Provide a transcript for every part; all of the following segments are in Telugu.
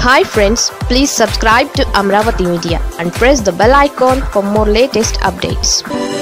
hi friends please subscribe to Amaravati media and press the bell icon for more latest updates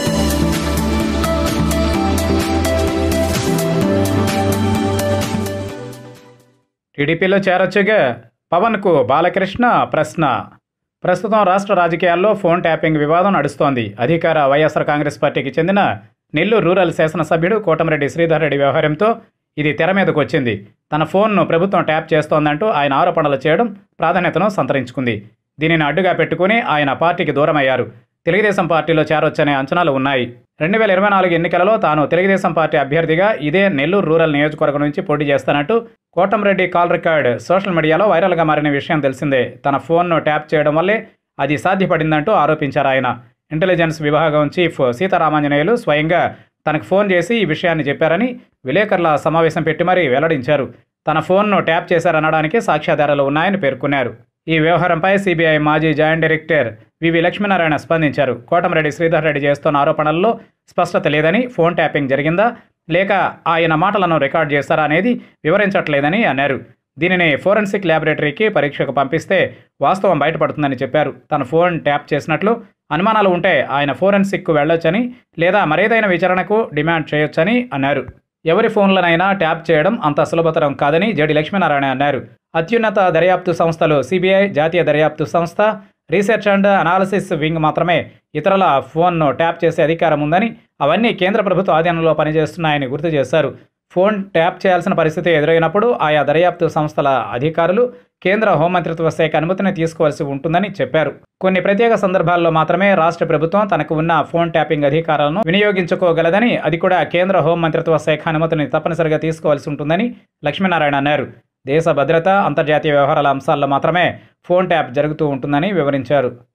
టీడీపీలో చేరొచ్చుగా పవన్కు బాలకృష్ణ ప్రశ్న ప్రస్తుతం రాష్ట్ర రాజకీయాల్లో ఫోన్ ట్యాపింగ్ వివాదం నడుస్తోంది అధికార వైఎస్ఆర్ కాంగ్రెస్ పార్టీకి చెందిన నెల్లూరు రూరల్ శాసనసభ్యుడు కోటమిరెడ్డి శ్రీధర్ రెడ్డి వ్యవహారంతో ఇది తెర మీదకు వచ్చింది తన ఫోన్ను ప్రభుత్వం ట్యాప్ చేస్తోందంటూ ఆయన ఆరోపణలు చేయడం ప్రాధాన్యతను సంతరించుకుంది దీనిని అడ్డుగా పెట్టుకుని ఆయన పార్టీకి దూరమయ్యారు తెలుగుదేశం పార్టీలో చేరొచ్చనే అంచనాలు ఉన్నాయి రెండు వేల ఇరవై నాలుగు ఎన్నికలలో తాను తెలుగుదేశం పార్టీ అభ్యర్థిగా ఇదే నెల్లూరు రూరల్ నియోజకవర్గం నుంచి పోటీ చేస్తానంటూ కోటంరెడ్డి కాల్ రికార్డ్ సోషల్ మీడియాలో వైరల్గా మారిన విషయం తెలిసిందే తన ఫోన్ను ట్యాప్ చేయడం వల్లే అది సాధ్యపడిందంటూ ఆరోపించారు ఆయన ఇంటెలిజెన్స్ విభాగం చీఫ్ సీతారామాంజనేయులు స్వయంగా తనకు ఫోన్ చేసి ఈ విషయాన్ని చెప్పారని విలేకరుల సమావేశం పెట్టి మరీ వెల్లడించారు తన ఫోన్ను ట్యాప్ చేశారనడానికి సాక్ష్యాధారాలు ఉన్నాయని పేర్కొన్నారు ఈ వ్యవహారంపై సిబిఐ మాజీ జాయింట్ డైరెక్టర్ వివి లక్ష్మీనారాయణ స్పందించారు కోటమిరెడ్డి శ్రీధర్ రెడ్డి చేస్తున్న ఆరోపణల్లో స్పష్టత లేదని ఫోన్ ట్యాపింగ్ జరిగిందా లేక ఆయన మాటలను రికార్డ్ చేస్తారా అనేది వివరించట్లేదని అన్నారు దీనిని ఫోరెన్సిక్ ల్యాబొరేటరీకి పరీక్షకు పంపిస్తే వాస్తవం బయటపడుతుందని చెప్పారు తన ఫోన్ ట్యాప్ చేసినట్లు అనుమానాలు ఉంటే ఆయన ఫోరెన్సిక్కు వెళ్ళొచ్చని లేదా మరేదైనా విచారణకు డిమాండ్ చేయొచ్చని అన్నారు ఎవరి ఫోన్లనైనా ట్యాప్ చేయడం అంత సులభతరం కాదని జడి లక్ష్మీనారాయణ అన్నారు అత్యున్నత దర్యాప్తు సంస్థలు సిబిఐ జాతీయ దర్యాప్తు సంస్థ రీసెర్చ్ అండ్ అనాలిసిస్ వింగ్ మాత్రమే ఇతరుల ఫోన్ను ట్యాప్ చేసే అధికారం ఉందని అవన్నీ కేంద్ర ప్రభుత్వ ఆధీనంలో పనిచేస్తున్నాయని గుర్తు చేశారు ఫోన్ ట్యాప్ చేయాల్సిన పరిస్థితి ఎదురైనప్పుడు ఆయా దర్యాప్తు సంస్థల అధికారులు కేంద్ర హోంమంత్రిత్వ శాఖ అనుమతిని తీసుకోవాల్సి ఉంటుందని చెప్పారు కొన్ని ప్రత్యేక సందర్భాల్లో మాత్రమే రాష్ట్ర ప్రభుత్వం తనకు ఉన్న ఫోన్ ట్యాపింగ్ అధికారాలను వినియోగించుకోగలదని అది కూడా కేంద్ర హోంమంత్రిత్వ శాఖ అనుమతిని తప్పనిసరిగా తీసుకోవాల్సి ఉంటుందని లక్ష్మీనారాయణ అన్నారు దేశ భద్రత అంతర్జాతీయ వ్యవహారాల అంశాల్లో మాత్రమే ఫోన్ ట్యాప్ జరుగుతూ ఉంటుందని వివరించారు